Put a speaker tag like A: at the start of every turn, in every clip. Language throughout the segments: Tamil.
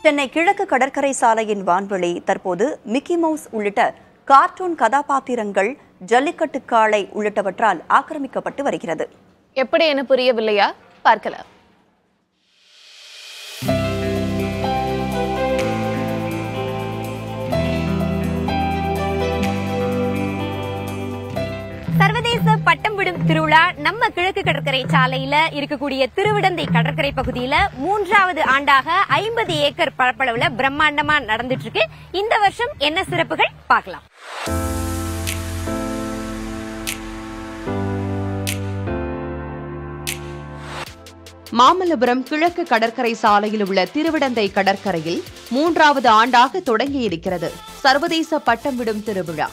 A: சென்னை கிழக்கு கடற்கரை சாலையின் வான்வெளி தற்போது மிக்கி மவுஸ் உள்ளிட்ட கார்ட்டூன் கதாபாத்திரங்கள் ஜல்லிக்கட்டு காளை உள்ளிட்டவற்றால் ஆக்கிரமிக்கப்பட்டு வருகிறது
B: எப்படி என புரியவில்லையா பார்க்கலாம்
C: சர்வதேச பட்டம் விடும் திருவிழா நம்ம கிழக்கு கடற்கரை சாலையில இருக்கக்கூடிய திருவிடந்தை கடற்கரை பகுதியில மூன்றாவது ஆண்டாக ஐம்பது ஏக்கர் பரப்பளவுல பிரம்மாண்டமா நடந்துட்டு இருக்கு இந்த வருஷம் என்ன சிறப்புகள் பார்க்கலாம்
D: மாமல்லபுரம் கிழக்கு கடற்கரை சாலையில் உள்ள திருவிடந்தை கடற்கரையில் மூன்றாவது ஆண்டாக தொடங்கியிருக்கிறது சர்வதேச பட்டம் விடும் திருவிழா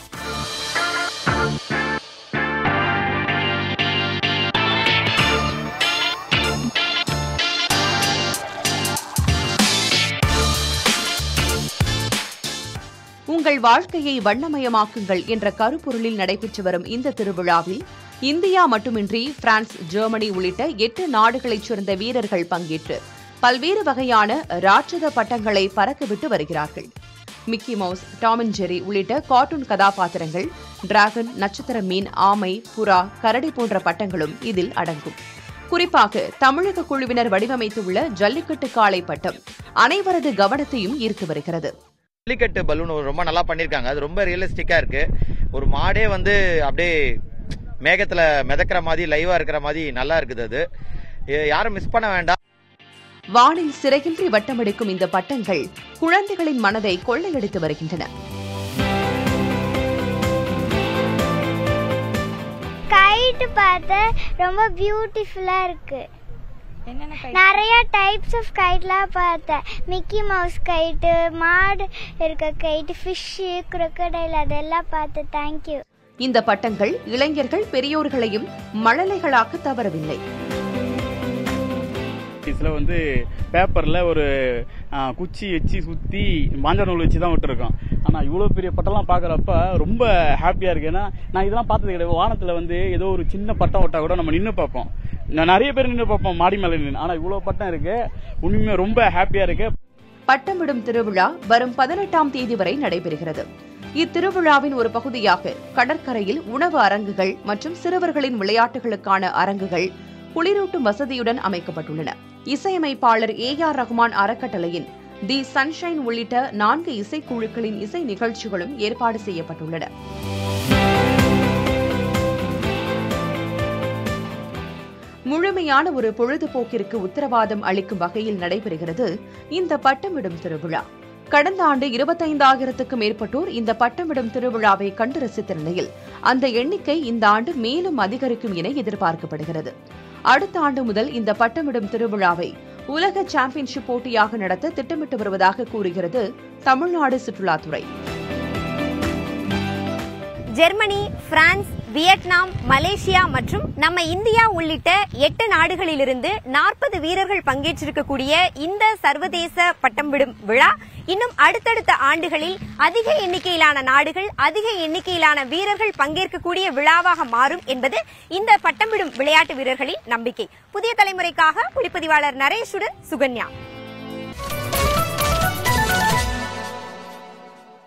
D: உங்கள் வாழ்க்கையை வண்ணமயமாக்குங்கள் என்ற கருப்பொருளில் நடைபெற்று வரும் இந்த திருவிழாவில் இந்தியா மட்டுமின்றி பிரான்ஸ் ஜெர்மனி உள்ளிட்ட எட்டு நாடுகளைச் சேர்ந்த வீரர்கள் பங்கேற்று பல்வேறு வகையான ராட்சத பட்டங்களை பறக்கவிட்டு வருகிறார்கள் Mickey Mouse Tom and Jerry உள்ளிட்ட கார்ட்டூன் கதாபாத்திரங்கள் டிராகன் நட்சத்திர மீன் ஆமை புறா கரடி போன்ற பட்டங்களும் இதில் அடங்கும் குறிப்பாக தமிழக குழுவினர் வடிவமைத்துள்ள ஜல்லிக்கட்டு காளை பட்டம் அனைவரது கவனத்தையும் ஈர்த்து வருகிறது
E: ஜல்லிக்கட்டு பலூன் ரொம்ப நல்லா பண்ணிருக்காங்க அது ரொம்ப ரியலிஸ்டிக்கா இருக்கு ஒரு மாடே வந்து அப்படியே மேகத்துல மிதக்கிற மாதிரி லைவா இருக்கிற மாதிரி நல்லா இருக்குது அது எ- யாரும் மிஸ் பண்ண வேண்டாம்
D: வானில் சிறையின்றி வட்டமடிக்கும் இந்த பட்டங்கள் குழந்தைகளின் மனதை கொள்ளையடித்து வருகின்றன
F: கைட்டு பார்த்தா ரொம்ப பியூட்டிஃபுல்லா இருக்கு நிறைய டைப்ஸ் ஆஃப் கைட்லாம் பார்த்தேன் மிக்கி மவுஸ் கைட்டு மாடு இருக்க கைட்டு ஃபிஷ்ஷு crocodile அதெல்லாம் பார்த்தேன் தேங்க்யூ
D: இந்த பட்டங்கள் இளைஞர்கள் பெரியோர்களையும் மழலைகளாக்க தவறவில்லை
G: இதில் வந்து பேப்பரில் ஒரு ஆ, குச்சி வச்சு சுற்றி மாஞ்ச நூல் வச்சு தான் விட்டுருக்கோம் ஆனால் இவ்வளோ பெரிய பட்டம்லாம் பார்க்குறப்ப ரொம்ப ஹாப்பியாக இருக்கு ஏன்னா நான் இதெல்லாம் பார்த்தது கிடையாது வானத்தில் வந்து ஏதோ ஒரு சின்ன பட்டம் விட்டா கூட நம்ம நின்று பார்ப்போம் நான் நிறைய பேர் நின்று பார்ப்போம் மாடி மேலே நின்று ஆனால் இவ்வளோ பட்டம் இருக்கு உண்மையுமே ரொம்ப ஹாப்பியாக இருக்கு
D: பட்டமிடும் திருவிழா வரும் பதினெட்டாம் தேதி வரை நடைபெறுகிறது இத்திருவிழாவின் ஒரு பகுதியாக கடற்கரையில் உணவு அரங்குகள் மற்றும் சிறுவர்களின் விளையாட்டுகளுக்கான அரங்குகள் குளிரூட்டும் வசதியுடன் அமைக்கப்பட்டுள்ளன இசையமைப்பாளர் ஏ ஆர் ரஹ்மான் அறக்கட்டளையின் தி சன்ஷைன் உள்ளிட்ட நான்கு இசைக்குழுக்களின் இசை நிகழ்ச்சிகளும் ஏற்பாடு செய்யப்பட்டுள்ளன முழுமையான ஒரு பொழுதுபோக்கிற்கு உத்தரவாதம் அளிக்கும் வகையில் நடைபெறுகிறது இந்த பட்டமிடும் திருவிழா கடந்த ஆண்டு இருபத்தைந்தாயிரத்துக்கும் மேற்பட்டோர் இந்த பட்டமிடும் திருவிழாவை கண்டு ரசித்த நிலையில் அந்த எண்ணிக்கை இந்த ஆண்டு மேலும் அதிகரிக்கும் என எதிர்பார்க்கப்படுகிறது அடுத்த ஆண்டு முதல் இந்த பட்டமிடும் திருவிழாவை உலக சாம்பியன்ஷிப் போட்டியாக நடத்த திட்டமிட்டு வருவதாக கூறுகிறது தமிழ்நாடு சுற்றுலாத்துறை
C: ஜெர்மனி பிரான்ஸ் வியட்நாம் மலேசியா மற்றும் நம்ம இந்தியா உள்ளிட்ட எட்டு நாடுகளிலிருந்து நாற்பது வீரர்கள் பங்கேற்றிருக்கக்கூடிய இந்த சர்வதேச பட்டம் விடும் விழா இன்னும் அடுத்தடுத்த ஆண்டுகளில் அதிக எண்ணிக்கையிலான நாடுகள் அதிக எண்ணிக்கையிலான வீரர்கள் பங்கேற்கக்கூடிய விழாவாக மாறும் என்பது இந்த பட்டம் விடும் விளையாட்டு வீரர்களின் நம்பிக்கை புதிய தலைமுறைக்காக ஒளிப்பதிவாளர் நரேஷுடன் சுகன்யா